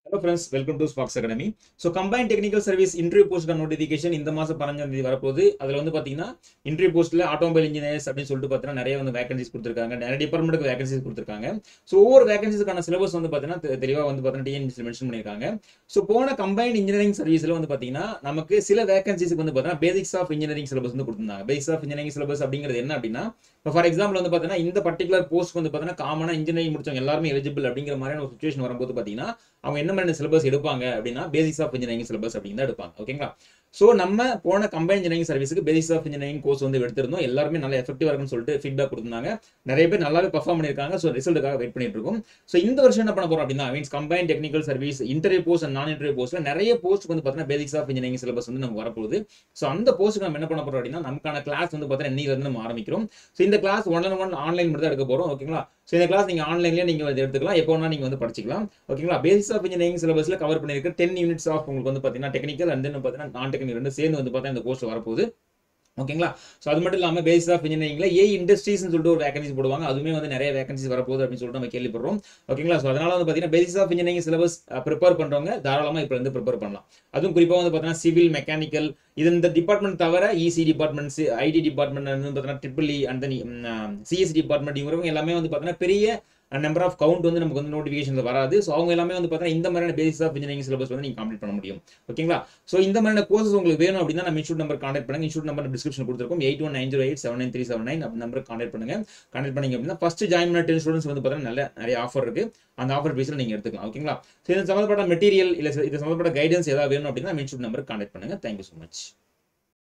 hello friends welcome to Spox academy so combine technical service interview post notification இந்த மாதம் பதினஞ்சாம் தேதி வரப்போகுது அதில் வந்து பார்த்தீங்கன்னா இன்டர்வியூ போஸ்ட்டில் ஆட்டோமொபைல் இன்ஜினியர்ஸ் அப்படின்னு சொல்லிட்டு பார்த்தீங்கன்னா நிறைய வந்து வேகன்சிஸ் கொடுத்துருக்காங்க நிறைய டிபார்ட்மெண்ட்டுக்கு வேகன்சிஸ் கொடுத்துருக்காங்க ஸோ ஒவ்வொரு வேகன்சிஸ்க்கான சிலபஸ் வந்து பார்த்தீங்கன்னா தெளிவாக வந்து பார்த்தீங்கன்னா டிஎன்பிசி மென்ஷன் பண்ணியிருக்காங்க ஸோ போன கம்பைன் இன்ஜினியரிங் சர்வீஸில் வந்து பார்த்தீங்கன்னா நமக்கு சில வேகன்சிஸ்க்கு வந்து பார்த்தீங்கன்னா பேசிக்ஸ் ஆஃப் இன்ஜினியரிங் சிலபஸ் வந்து கொடுத்துருந்தாங்க பேசிக்ஸ் ஆஃப் இன்ஜினியரிங் சிலபஸ் அப்படிங்கிறது என்ன அப்படின்னா இப்போ ஃபார் எக்ஸாம்பிள் வந்து பார்த்தீங்கன்னா இந்த பர்டிகுலர் போஸ்ட் வந்து பார்த்தீங்கன்னா காமனாக இன்ஜினியரிங் முடிச்சவங்க எல்லாருமே எலிஜிபிள் அப்படிங்கிற மாதிரியான ஒரு சுச்சுவேஷன் வரும்போது பார்த்தீங்கன்னா அவங்க என்ன மாதிரி சிலபஸ் எடுப்பாங்க அப்படின்னா பேசிக்ஸ் ஆஃப் இன்ஜினியரிங் சிலபஸ் அப்படின்னு தான் எடுப்பாங்க ஓகேங்களா ஸோ நம்ம போன கம்பைன் இன்ஜினியரிங் சர்வீஸுக்கு பேசிக்ஸ் ஆஃப் இன்ஜினியரிங் கோர்ஸ் வந்து எடுத்திருந்தோம் எல்லாருமே நல்ல எஃபெக்டிவா இருக்குன்னு சொல்லிட்டு ஃபீட்பேக் கொடுத்தாங்க நிறைய பேர் நல்லாவே பர்ஃபார்ம் பண்ணியிருக்காங்க ஸோ ரிசல்ட்டுக்காக வெயிட் பண்ணிட்டு இருக்கோம் ஸோ இந்த வருஷம் என்ன பண்ண போறோம் அப்படின்னா means combine technical service interview post and நான் இன்டர்வியூ போஸ்ட்ல நிறைய போஸ்ட் வந்து பார்த்தீங்கன்னா பேசிக்ஸ் ஆஃப் இன்ஜினியரிங் சிலபஸ் வந்து நமக்கு வரப்போகுது ஸோ அந்த போஸ்ட்டுக்கு நம்ம என்ன பண்ண போறோம் அப்படின்னா நமக்கான கிளாஸ் வந்து பார்த்தீங்கன்னா இன்னைக்கு இருந்து நம்ம ஆரம்பிக்கிறோம் ஸோ இந்த class one and one online மட்டும் தான் எடுக்க போறோம் ஓகேங்களா ஸோ இந்த கிளாஸ் நீங்கள் ஆன்லைன்லேயே நீங்கள் வந்து எடுத்துக்கலாம் எப்போ வேணா நீங்கள் வந்து படிச்சிக்கலாம் ஓகேங்களா பேசிக்ஸ் ஆஃப் இன்ஜினியரிங் சிலபஸில் கவர் பண்ணியிருக்க டென் யூனிட்ஸ் ஆஃப் உங்களுக்கு வந்து பார்த்தீங்கன்னா டெக்னிக்கல் அண்ட் தென் பார்த்தீங்கன்னா நான் டெக்னிக்கல் ரெண்டு சேர்ந்து வந்து பார்த்தீங்கன்னா இந்த கோர்ஸ் வரப்போகுது ஓகேங்களா ஸோ அது மட்டும் இல்லாமல் பேசிஸ் ஆஃப் இன்ஜினியரிங்ல ஏ இண்டஸ்ட்ரீஸ்னு சொல்லிட்டு ஒரு வேகன்சி போடுவாங்க அதுவுமே வந்து நிறைய வேகன்சிஸ் வரப்போகுது அப்படின்னு சொல்லிட்டு நம்ம கேள்விப்படுறோம் ஓகேங்களா ஸோ அதனால வந்து பார்த்தீங்கன்னா basis of engineering syllabus prepare பண்ணுறவங்க தாராளமாக இப்போ வந்து ப்ரிப்பேர் பண்ணலாம் அதுவும் குறிப்பாக வந்து பார்த்தீங்கன்னா சிவில் மெக்கானிக்கல் இது இந்த டிபார்ட்மெண்ட் தவிர இசி டிபார்ட்மெண்ட்ஸ் ஐடி டிபார்ட்மெண்ட் வந்து பார்த்தீங்கன்னா triple E and then CS department இவங்க எல்லாமே வந்து பார்த்தீங்கன்னா பெரிய நம்பர் ஆஃப் கவுண்ட் வந்து நமக்கு வந்து நோட்டிஃபிகேஷன் வராது ஸோ அவங்க எல்லாமே வந்து பார்த்தீங்கன்னா இந்த மாதிரியான பேசிஸ் ஆஃப் இன்ஜினியரிங் சிலபஸ் வந்து நீங்கள் கம்ப்ளீட் பண்ண முடியும் ஓகேங்களா ஸோ இந்த மாதிரியான கோர்சஸ் உங்களுக்கு வேணும் அப்படின்னா நம்ம இன்ஸ்டியூட் நம்பர் கான்டாக்ட் பண்ணுங்க இன்ஸ்டியூட் நம்பர் டிஸ்கிரிப்ஷன் கொடுத்துருக்கோம் eight one nine zero eight seven nine three seven nine அப்படி நம்பர் கான்டாக்ட் பண்ணுங்க கான்டாக்ட் பண்ணீங்க அப்படின்னா ஃபர்ஸ்ட் ஜாயின் பண்ண டென் ஸ்டூடெண்ட்ஸ் வந்து பார்த்தீங்கன்னா நல்ல நிறைய ஆஃபர் இருக்கு அந்த ஆஃபர் பேஸில் நீங்கள் எடுத்துக்கலாம் ஓகேங்களா ஸோ இது சம்மந்தப்பட்ட மெட்டீரியல் இல்லை இது சம்மந்தப்பட்ட கைடன்ஸ் ஏதாவது வேணும் அப்படின்னா நம்ம இன்ஸ்டியூட் நம்பர் கான்டாக்ட் பண்ணுங்க தேங்க்யூ ஸோ மச்